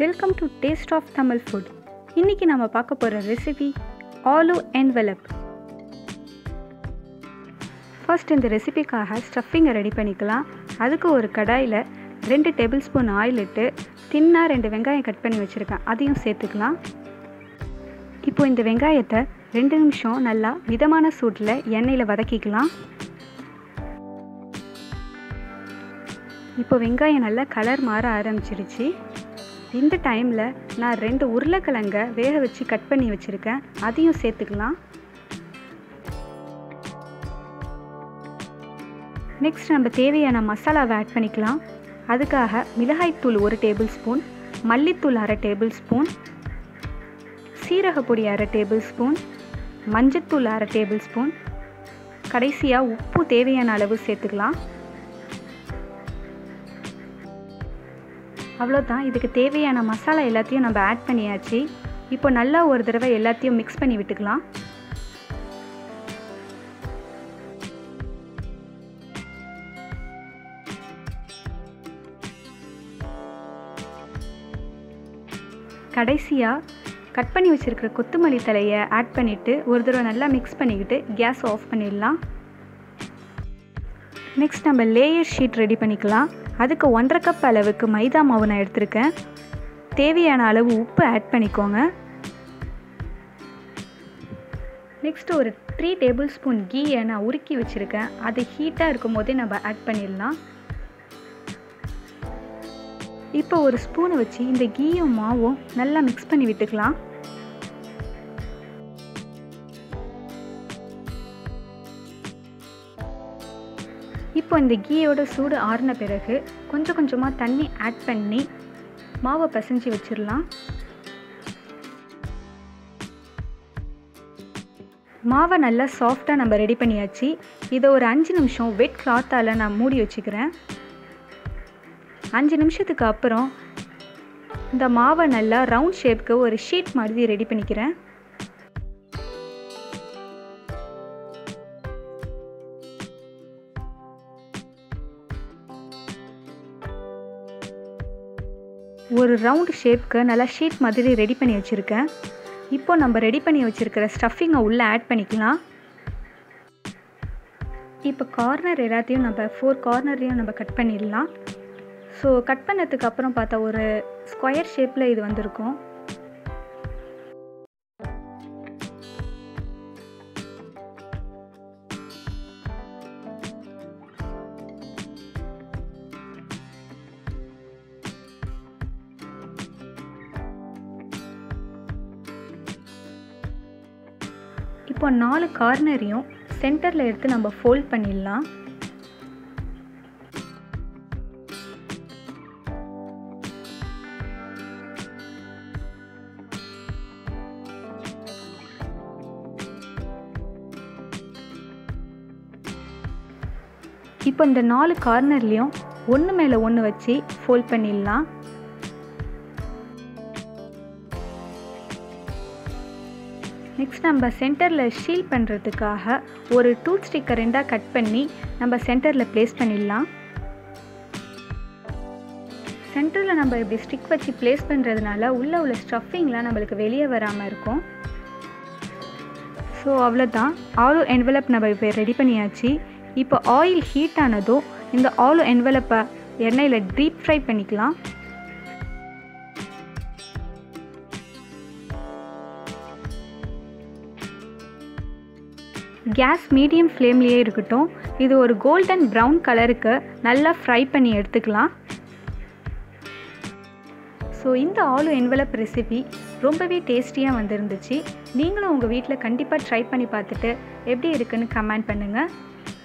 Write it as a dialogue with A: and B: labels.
A: welcome to taste of Tamil food இன்றைக்கி நம்ம பார்க்க போகிற ரெசிபி ஆலு என்வெலப் ஃபர்ஸ்ட் இந்த ரெசிபிக்காக ஸ்டஃபிங்கை ரெடி பண்ணிக்கலாம் அதுக்கு ஒரு கடாயில் ரெண்டு டேபிள் ஸ்பூன் ஆயில் இட்டு தின்னாக ரெண்டு வெங்காயம் கட் பண்ணி வச்சுருக்கேன் அதையும் சேர்த்துக்கலாம் இப்போ இந்த வெங்காயத்தை ரெண்டு நிமிஷம் நல்லா மிதமான சூட்டில் எண்ணெயில் வதக்கிக்கலாம் இப்போ வெங்காயம் நல்லா கலர் மாற ஆரம்பிச்சிருச்சு இந்த டைமில் நான் ரெண்டு உருளைக்கிழங்க வேக வச்சு கட் பண்ணி வச்சுருக்கேன் அதையும் சேர்த்துக்கலாம் நெக்ஸ்ட் நம்ம தேவையான மசாலாவை ஆட் பண்ணிக்கலாம் அதுக்காக மிளகாய்த்தூள் ஒரு டேபிள் ஸ்பூன் மல்லித்தூள் அரை டேபிள் ஸ்பூன் சீரகப்பொடி அரை டேபிள் ஸ்பூன் மஞ்சத்தூள் அரை டேபிள் ஸ்பூன் கடைசியாக உப்பு தேவையான அளவு சேர்த்துக்கலாம் அவ்வளோதான் இதுக்கு தேவையான மசாலா எல்லாத்தையும் நம்ம ஆட் பண்ணியாச்சு இப்போ நல்லா ஒரு தடவை எல்லாத்தையும் மிக்ஸ் பண்ணி விட்டுக்கலாம் கடைசியாக கட் பண்ணி வச்சுருக்கிற கொத்தமல்லி தலையை ஆட் பண்ணிவிட்டு ஒரு தடவை நல்லா மிக்ஸ் பண்ணிக்கிட்டு கேஸ் ஆஃப் பண்ணிடலாம் நெக்ஸ்ட் நம்ம லேயர் ஷீட் ரெடி பண்ணிக்கலாம் அதுக்கு ஒன்றரை கப் அளவுக்கு மைதா மாவு நான் எடுத்திருக்கேன் தேவையான அளவு உப்பு ஆட் பண்ணிக்கோங்க நெக்ஸ்ட்டு ஒரு த்ரீ டேபிள் ஸ்பூன் கீயை நான் உருக்கி வச்சுருக்கேன் அது ஹீட்டாக இருக்கும் போதே நம்ம ஆட் பண்ணிடலாம் இப்போ ஒரு ஸ்பூனை வச்சு இந்த கீயும் மாவும் நல்லா மிக்ஸ் பண்ணி விட்டுக்கலாம் இப்போ இந்த கீயோட சூடு ஆறின பிறகு கொஞ்சம் கொஞ்சமாக தண்ணி ஆட் பண்ணி மாவை பிசைஞ்சு வச்சிடலாம் மாவை நல்லா சாஃப்டாக நம்ம ரெடி பண்ணியாச்சு இதை ஒரு அஞ்சு நிமிஷம் வெட் கிளாத்தால் நான் மூடி வச்சுக்கிறேன் அஞ்சு நிமிஷத்துக்கு அப்புறம் இந்த மாவை நல்லா ரவுண்ட் ஷேப்க்கு ஒரு ஷீட் மாதிரி ரெடி பண்ணிக்கிறேன் ஒரு ரவுண்ட் ஷேப்க்கு நல்லா ஷீட் மாதிரி ரெடி பண்ணி வச்சுருக்கேன் இப்போ நம்ம ரெடி பண்ணி வச்சுருக்கிற ஸ்டஃபிங்கை உள்ளே ஆட் பண்ணிக்கலாம் இப்போ கார்னர் எல்லாத்தையும் நம்ம ஃபோர் கார்னர்லேயும் நம்ம கட் பண்ணிடலாம் ஸோ கட் பண்ணதுக்கு அப்புறம் பார்த்தா ஒரு ஸ்கொயர் ஷேப்பில் இது வந்திருக்கும் இப்போ நாலு கார்னரையும் சென்டரில் எடுத்து நம்ம ஃபோல்ட் பண்ணிடலாம் இப்போ இந்த நாலு கார்னர்லேயும் ஒன்று மேலே ஒன்று வச்சு ஃபோல்ட் பண்ணிடலாம் நெக்ஸ்ட் நம்ம சென்டரில் ஷீல் பண்ணுறதுக்காக ஒரு டூத் ஸ்டிக்கை ரெண்டாக கட் பண்ணி நம்ம சென்டரில் ப்ளேஸ் பண்ணிடலாம் சென்டரில் நம்ம இப்படி ஸ்டிக் வச்சு ப்ளேஸ் பண்ணுறதுனால உள்ளே உள்ள ஸ்டஃபிங்லாம் நம்மளுக்கு வெளியே வராமல் இருக்கும் ஸோ அவ்வளோதான் ஆலு என்வலப் நம்ம இப்போ ரெடி பண்ணியாச்சு இப்போ ஆயில் ஹீட் ஆனதும் இந்த ஆலு என்வலப்பை எண்ணெயில் டீப் ஃப்ரை பண்ணிக்கலாம் கேஸ் மீடியம் ஃப்ளேம்லேயே இருக்கட்டும் இது ஒரு கோல்டன் ப்ரௌன் கலருக்கு நல்லா ஃப்ரை பண்ணி எடுத்துக்கலாம் ஸோ இந்த ஆலு என்வலப் ரெசிபி ரொம்பவே டேஸ்டியாக வந்திருந்துச்சு நீங்களும் உங்கள் வீட்டில் கண்டிப்பாக ட்ரை பண்ணி பார்த்துட்டு எப்படி இருக்குன்னு கமெண்ட் பண்ணுங்கள்